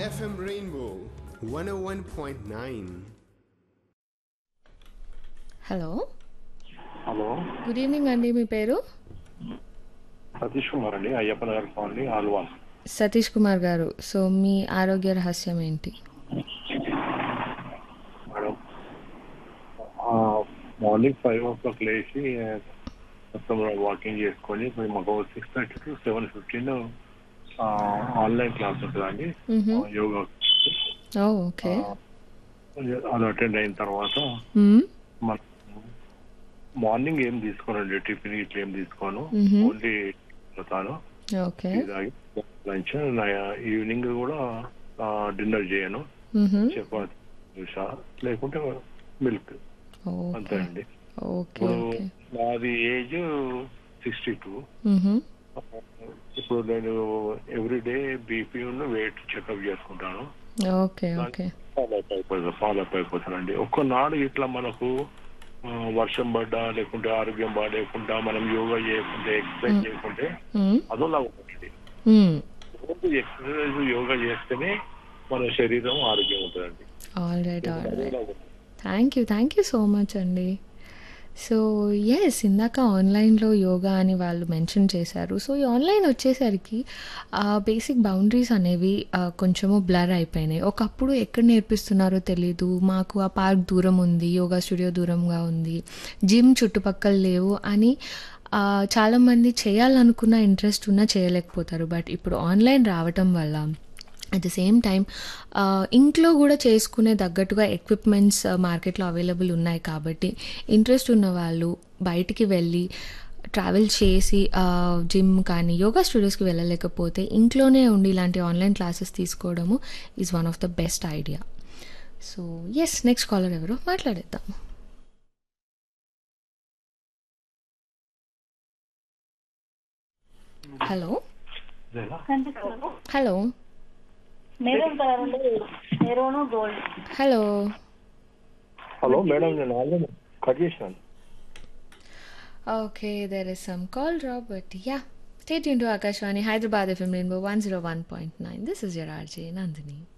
FM Rainbow 101.9. Hello hello good evening అండి మీ పేరు సతీష్ కుమార్ అండి అయ్యప్ప నగర్ కాలనీ ఆల్వాల్ సతీష్ కుమార్ గారు సో మీ ఆరోగ్య రహస్యం ఏంటి madam morning five o'clock లేచి మొత్తం వాకింగ్ చేసుకొని మరి మాకు six thirty to seven fifteen online class ఉంటుందండి మ్హూ. యోగా ఓ ఓకే అది అటెండ్ అయిన తర్వాత మ్మ్. మన మార్నింగ్ ఏం తీసుకోనండి టిఫిన్ ఇట్లా ఏం తీసుకోను మ్హూ. ఓన్లీ తాను ఓకే లంచ్ ఈవినింగ్ కూడా డిన్నర్ చేయను మ్హూ. చపాతి దోశ లేకుంటే మిల్క్ అంతే ఓకే అండి ఓకే ఇప్పుడు ఓకే నాది ఏజ్ సిక్స్టీ టూ మ్హూ. ఇప్పుడు నేను every day BP weight checkup చేసుకుంటాను ఓకే ఓకే ఫాలో అప్ అయిపోతుంది ఫాలో అప్ అయిపోతానండి ఒక్కనాడు ఇట్లా మనకు ఆ, వర్షం పడ్డా లేకుంటే ఆరోగ్యం బాగాలేకుండా మనం యోగా చేయకుంటే ఎక్సర్సైజ్ చేయకుంటే మ్మ్. అదోలా ఉంటుంది మ్మ్. రోజు ఎక్సర్సైజ్ యోగా చేస్తేనే మన శరీరం ఆరోగ్యం ఉంటుందండి ఆల్ రైట్ ఆల్ రైట్ అదోలా ఉంటుంది. Thank you thank you so much అండి సో ఎస్ ఇందాక ఆన్లైన్లో యోగా అని వాళ్ళు మెన్షన్ చేశారు సో ఈ ఆన్లైన్ వచ్చేసరికి బేసిక్ బౌండరీస్ అనేవి ఆ, కొంచెము బ్లర్ అయిపోయినాయి ఒకప్పుడు ఎక్కడ నేర్పిస్తున్నారో తెలీదు మాకు ఆ పార్క్ దూరం ఉంది యోగా స్టూడియో దూరంగా ఉంది జిమ్ చుట్టుపక్కల లేవు అని ఆ, చాలామంది చేయాలనుకున్న ఇంట్రెస్ట్ ఉన్నా చేయలేకపోతారు బట్ ఇప్పుడు ఆన్లైన్ రావటం వల్ల అట్ ద సేమ్ టైం ఇంట్లో కూడా చేసుకునే తగ్గట్టుగా ఎక్విప్మెంట్స్ మార్కెట్లో అవైలబుల్ ఉన్నాయి కాబట్టి ఇంట్రెస్ట్ ఉన్న వాళ్ళు బయటికి వెళ్ళి ట్రావెల్ చేసి జిమ్ కానీ యోగా స్టూడియోస్కి వెళ్ళలేకపోతే ఇంట్లోనే ఉండి ఇలాంటి ఆన్లైన్ క్లాసెస్ తీసుకోవడము is one of the best idea so yes next caller ఎవరు మాట్లాడేద్దాం హలో ఇదేనా? హలో మెరూన్ కలర్ ఉంది maroon gold hello hello madam నేను ఆల్రెడీ కట్ చేసినాను Okay, there is some call drop, but yeah. Stay tuned to Akashwani Hyderabad FM Rainbow 101.9. This is your RJ Nandini.